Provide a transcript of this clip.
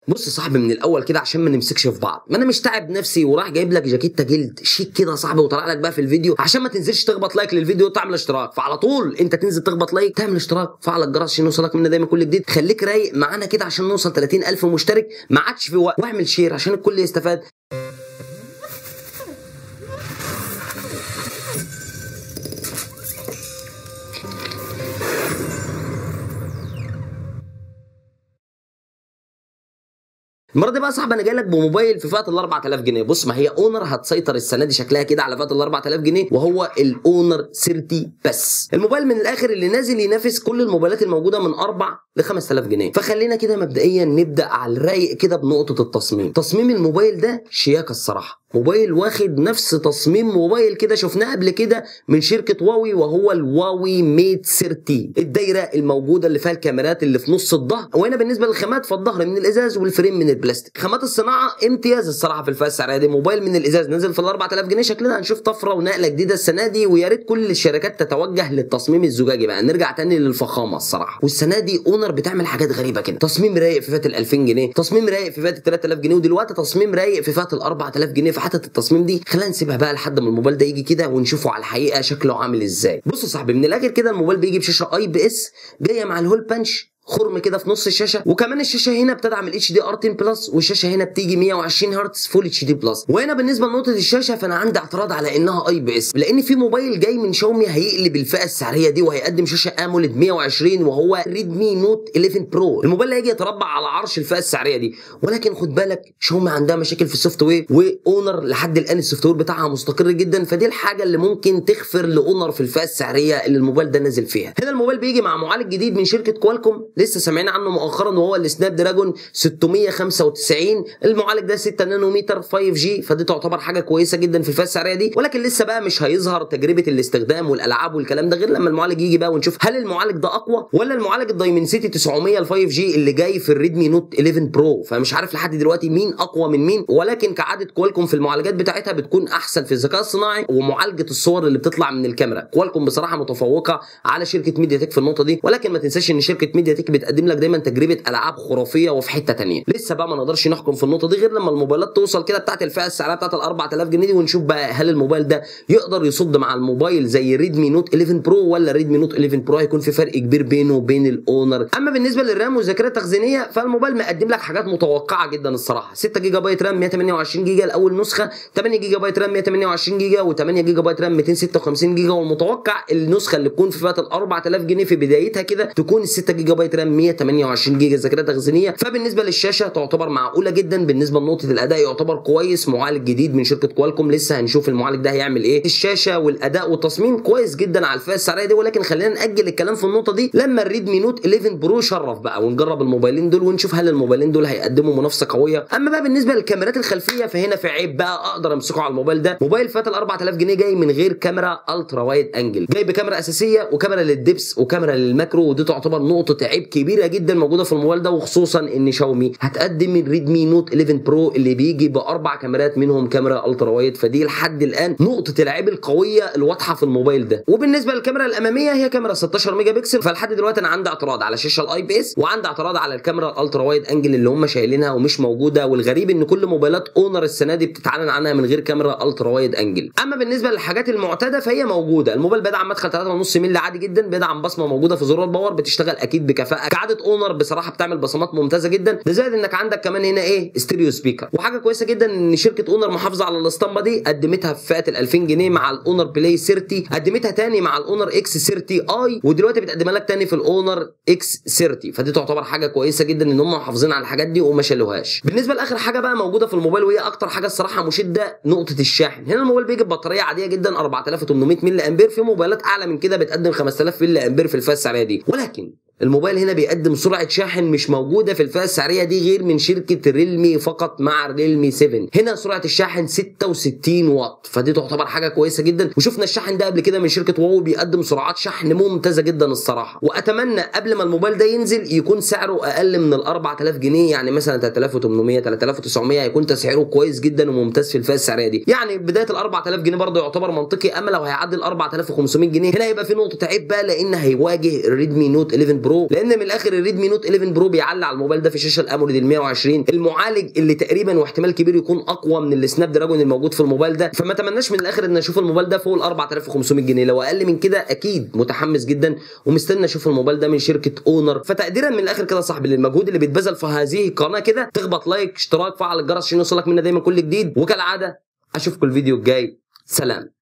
بص يا صاحبي من الاول كده عشان ما نمسكش في بعض ما انا مش تعب نفسي وراح جايب لك جاكيته جلد شيك كده يا صاحبي وطلع لك بقى في الفيديو عشان ما تنزلش تخبط لايك للفيديو وتعمل اشتراك فعلى طول انت تنزل تخبط لايك تعمل اشتراك فعل الجرس عشان يوصلك منا دايما كل جديد خليك رايق معانا كده عشان نوصل 30000 مشترك ما عادش في وقت واعمل شير عشان الكل يستفاد المره دي بقى يا صاحبي انا جاي لك بموبايل في فئه ال 4000 جنيه بص ما هي اونر هتسيطر السنه دي شكلها كده على فئه ال 4000 جنيه وهو الاونر 30 بس الموبايل من الاخر اللي نازل ينافس كل الموبايلات الموجوده من 4 ل 5000 جنيه فخلينا كده مبدئيا نبدا على الرايق كده بنقطه التصميم تصميم الموبايل ده شياكه الصراحه موبايل واخد نفس تصميم موبايل كده شفناه قبل كده من شركه واوي وهو الواوي ميت 30 الدايره الموجوده اللي فيها الكاميرات اللي في نص الظهر وهنا بالنسبه للخامات فالظهر من الازاز والفريم من البلاستيك خامات الصناعه امتياز الصراحه في الفئه السعريه دي موبايل من الازاز نزل في ال 4000 جنيه شكلنا هنشوف طفره ونقله جديده السنه دي ويا ريت كل الشركات تتوجه للتصميم الزجاجي بقى نرجع تاني للفخامه الصراحه والسنه دي اونر بتعمل حاجات غريبه كده تصميم رايق في فئه ال 2000 جنيه تصميم رايق في فئه ال 3000 جنيه ودلوقتي تصميم رايق في فئه ال 4000 جنيه فحته التصميم دي خلينا نسيبها بقى لحد ما الموبايل ده يجي كده ونشوفه على الحقيقه شكله عامل ازاي بص يا صاحبي من الاخر كده الموبايل بيجي بشاشه اي بي اس جايه مع الهول بانش خرم كده في نص الشاشه وكمان الشاشه هنا بتدعم الاتش دي ار 10 بلس والشاشه هنا بتيجي 120 هرتز فول اتش دي بلس وهنا بالنسبه لنقطه الشاشه فانا عندي اعتراض على انها اي بي اس لان في موبايل جاي من شاومي هيقلب الفئه السعريه دي وهيقدم شاشه اموليد 120 وهو ريدمي نوت 11 برو الموبايل اللي هيجي يتربع على عرش الفئه السعريه دي ولكن خد بالك شاومي عندها مشاكل في السوفت وير واونر لحد الان السوفت وير بتاعها مستقر جدا فدي الحاجه اللي ممكن تغفر لاونر في الفئه السعريه اللي الموبايل ده نازل فيها هنا الموبايل بيجي مع معالج جديد من شركه كوالكوم لسه سامعين عنه مؤخرا وهو السناب دراجون 695 المعالج ده 6 نانومتر 5 جي فدي تعتبر حاجه كويسه جدا في الفئه السعريه دي ولكن لسه بقى مش هيظهر تجربه الاستخدام والالعاب والكلام ده غير لما المعالج يجي بقى ونشوف هل المعالج ده اقوى ولا المعالج الدايمنسيتي 900 ال 5 جي اللي جاي في الريدمي نوت 11 برو فمش عارف لحد دلوقتي مين اقوى من مين ولكن كعاده كوالكوم في المعالجات بتاعتها بتكون احسن في الذكاء الصناعي ومعالجه الصور اللي بتطلع من الكاميرا كوالكوم بصراحه متفوقه على شركه ميديا تك في النقطه دي ولكن ما تنساش ان شركه ميديا تك بتقدم لك دايما تجربه العاب خرافيه وفي حته تانية لسه بقى ما نقدرش نحكم في النقطه دي غير لما الموبايلات توصل كده بتاعت الفئه السعريه بتاعت ال 4000 جنيه دي ونشوف بقى هل الموبايل ده يقدر يصد مع الموبايل زي ريدمي نوت 11 برو ولا ريدمي نوت 11 برو هيكون في فرق كبير بينه وبين الاونر اما بالنسبه للرام والذاكره التخزينيه فالموبايل مقدم لك حاجات متوقعه جدا الصراحه 6 جيجا بايت رام 128 جيجا الاول نسخه 8 جيجا بايت رام 128 جيجا و8 جيجا بايت رام 256 جيجا والمتوقع النسخه اللي تكون في فئه ال 4000 جنيه في بدايتها كده تكون ال 6 جيجا بايت رام 128 جيجا ذاكره تخزينيه فبالنسبه للشاشه تعتبر معقوله جدا بالنسبه لنقطه الاداء يعتبر كويس معالج جديد من شركه كوالكوم لسه هنشوف المعالج ده هيعمل ايه الشاشه والاداء والتصميم كويس جدا على الفئه السعريه دي ولكن خلينا ناجل الكلام في النقطه دي لما الريدمي نوت 11 برو شرف بقى ونجرب الموبايلين دول ونشوف هل الموبايلين دول هيقدموا منافسه قويه اما بقى بالنسبه للكاميرات الخلفيه فهنا في عيب بقى اقدر امسكه على الموبايل ده موبايل فات ال 4000 جنيه جاي من غير كاميرا الترا وايد انجل جاي بكاميرا اساسيه وكاميرا للدبس وكاميرا للماكرو ودي تعتبر نقطه عيب كبيره جدا موجوده في الموبايل ده وخصوصا ان شاومي هتقدم الريدمي نوت 11 برو اللي بيجي باربع كاميرات منهم كاميرا الترا وايد فدي لحد الان نقطه العيب القويه الواضحه في الموبايل ده وبالنسبه للكاميرا الاماميه هي كاميرا 16 ميجا بكسل فلحد دلوقتي انا عندي اعتراض على شاشه الاي بي اس وعندي اعتراض على الكاميرا الالترا وايد انجل اللي هم شايلينها ومش موجوده والغريب ان كل موبايلات اونر السنه دي بتتعلن عنها من غير كاميرا الترا وايد انجل اما بالنسبه للحاجات المعتاده فهي موجوده الموبايل بيدعم مدخل 3.5 مللي عادي جدا بيدعم بصمه موجوده في زرار الباور بتشتغل اكيد بكفاءه كعاده اونر بصراحه بتعمل بصمات ممتازه جدا ده زائد انك عندك كمان هنا ايه ستيريو سبيكر وحاجه كويسه جدا ان شركه اونر محافظه على الاسطمبه دي قدمتها في فئه ال 2000 جنيه مع الاونر بلاي 30 قدمتها تاني مع الاونر اكس 30 اي ودلوقتي بتقدمها لك تاني في الاونر اكس 30 فدي تعتبر حاجه كويسه جدا ان هم محافظين على الحاجات دي وما شالوهاش بالنسبه لاخر حاجه بقى موجوده في الموبايل وهي اكتر حاجه الصراحه مشده نقطه الشاحن هنا الموبايل بيجي ببطاريه عاديه جدا 4800 ملي امبير في موبايلات اعلى من كده بتقدم 5000 ملي امبير في الفئه السعريه دي ولكن الموبايل هنا بيقدم سرعه شاحن مش موجوده في الفئه السعريه دي غير من شركه ريلمي فقط مع ريلمي 7 هنا سرعه الشاحن 66 واط فدي تعتبر حاجه كويسه جدا وشفنا الشاحن ده قبل كده من شركه واو بيقدم سرعات شحن ممتازه جدا الصراحه واتمنى قبل ما الموبايل ده ينزل يكون سعره اقل من ال 4000 جنيه يعني مثلا 3800 3900 هيكون تسعيره كويس جدا وممتاز في الفئه السعريه دي يعني بدايه ال 4000 جنيه برضه يعتبر منطقي اما لو هيعدي ال 4500 جنيه هنا هيبقى في نقطه عيب بقى لان هيواجه الريدمي نوت 11 برو برو لان من الاخر الريدمي نوت 11 برو بيعلي على الموبايل ده في الشاشه الاموليد ال 120 المعالج اللي تقريبا واحتمال كبير يكون اقوى من السناب دراجون الموجود في الموبايل ده فما اتمناش من الاخر ان اشوف الموبايل ده فوق ال 4500 جنيه لو اقل من كده اكيد متحمس جدا ومستني اشوف الموبايل ده من شركه اونر فتقديرا من الاخر كده يا صاحبي للمجهود اللي بيتبذل في هذه القناه كده تخبط لايك اشتراك فعل الجرس عشان يوصلك منا دايما كل جديد وكالعاده اشوفكم الفيديو الجاي سلام